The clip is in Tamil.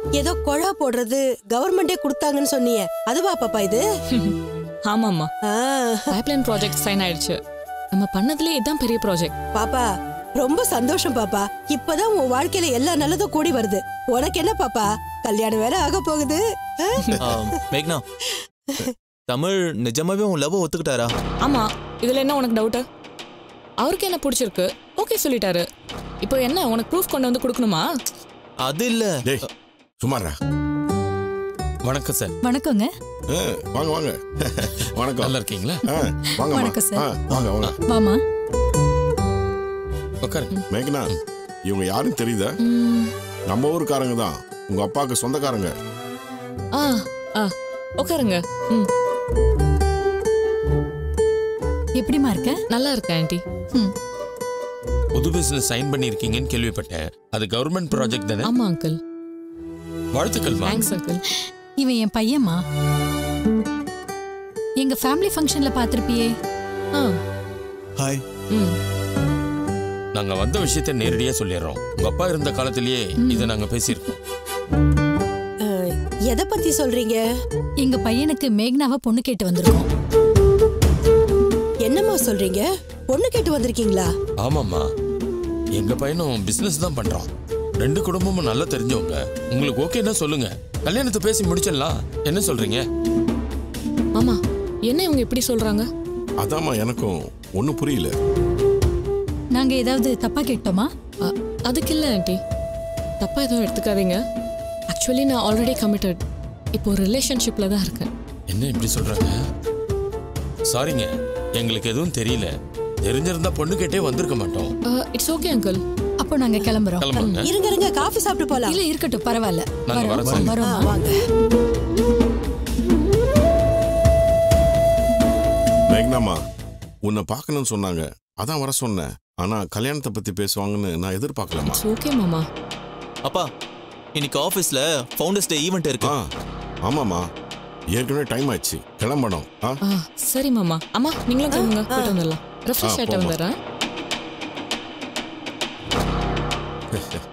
ஏதோ கொழா போடுறது கவர்மெண்டே கொடுத்தாங்கன்னு சொன்னியே அதுவா பாப்பா இது ஆமாம்மா ஆ, பைப்லைன் ப்ராஜெக்ட் சைன் ஆயிடுச்சு நம்ம பண்ணதுலயே இதான் பெரிய ப்ராஜெக்ட் பாப்பா ரொம்ப சந்தோஷம் பாப்பா இப்பதான் உன் வாழ்க்கையில எல்லா நல்லதும் கூடி வருது உனக்கு என்ன பாப்பா கல்யாணம் வேற ஆக போகுது ஆ? ஆ, மேக்னா தமிழ் நிஜமாவே உன் லவ் ஒத்துக்கிட்டாரா ஆமா இதுல என்ன உனக்கு டவுட் அவருக்கு என்ன பிடிச்சிருக்கு ஓகே சொல்லிட்டாரு இப்போ என்ன உனக்கு ப்ரூஃப் கொண்டு வந்து கொடுக்கணுமா அது இல்ல டேய் சுமாரா வணக்கம் சார் வணக்கங்க ஆ, வாங்க வாங்க வணக்கம் நல்லா இருக்கீங்களா ஆ, வாங்கம்மா. வணக்கம் சார். ஆ, வாங்க வாங்க வாமா உட்காருங்க மேகனா இவங்க யாரும் தெரியுதா ம், நம்ம ஊருக்காரங்க தான் உங்க அப்பாவுக்கு சொந்தக்காரங்க ஆ ஆ உட்காருங்க ம் எப்படிமா இருக்க நல்லா இருக்கேன் ஆண்டி ம், புது பிசினஸ் சைன் பண்ணிருக்கீங்கன்னு கேள்விப்பட்டேன் அது கவர்மெண்ட் ப்ராஜெக்ட் தானே ஆமா அங்கிள் வாழ்த்துக்கள்மா தேங்க்ஸ் அங்கிள் இவன் என் பையன்மா எங்க ஃபேமிலி ஃபங்க்ஷன்ல பாத்திருப்பியே ஆ ஹாய் ம் நாங்க வந்த விஷயத்தை நேரடியா சொல்லிடுறோம் உங்க அப்பா இருந்த காலத்திலேயே இதை நாங்க பேசியிருக்கோம் ஆ, எதை பத்தி சொல்றீங்க எங்க பையனுக்கு மேக்னாவை பொண்ணு கேட்டு வந்திருக்கோம் என்னம்மா சொல்றீங்க பொண்ணு கேட்டு வந்திருக்கீங்களா ஆமாம்மா எங்க பையனும் பிசினஸ் தான் பண்றான் ரெண்டு குடும்பமும் நல்லா தெரிஞ்சவங்க உங்களுக்கு ஓகேன்னா சொல்லுங்க கல்யாணத்தை பேசி முடிச்சிடலாம் என்ன சொல்றீங்க மாமா என்ன இவங்க இப்படி சொல்றாங்க அதாம்மா எனக்கும் ஒன்றும் புரியல நாங்க ஏதாவது தப்பா கேட்டோமா அ, அதுக்கு இல்லை ஆண்டி தப்பா எதுவும் எடுத்துக்காதீங்க ஆக்சுவலி நான் ஆல்ரெடி கமிட்டட் இப்போ ரிலேஷன்ஷிப்ல தான் இருக்கேன் என்ன இப்படி சொல்றாங்க சாரிங்க எங்களுக்கு எதுவும் தெரியல தெரிஞ்சிருந்தா பொண்ணு கேட்டே வந்திருக்க மாட்டோம் இட்ஸ் ஓகே அங்கிள் அப்போ நாங்க கிளம்புறோம் கிளம்புங்க இருங்க இருங்க காஃபி சாப்பிட்டு போலாம் இல்ல இருக்கட்டும் பரவாயில்ல நாங்க வர வரோம் சொல்லுங்க. ஆ, வரோம் வாங்க மேகனாமா உன்னை பார்க்கணும்னு சொன்னாங்க அதான் வர சொன்னேன் ஆனா கல்யாணத்தை பத்தி பேசுவாங்கன்னு நான் எதிர்பார்க்கலமா இட்ஸ் ஓகே மாமா அப்பா இன்னைக்கு ஆபீஸ்ல ஃபவுண்டர்ஸ் டே ஈவெண்ட் இருக்கு ஆ ஆமாம்மா ஏற்கனவே டைம் ஆயிடுச்சு கிளம்பணும் ஆ ஆ சரி மாமா அம்மா நீங்களும் கிளம்புங்க போயிட்டு வந்துடலாம் ரெஃப்ரெஷ் ஆ, ஆகிட்டு போம்மா. வந்துடுறேன்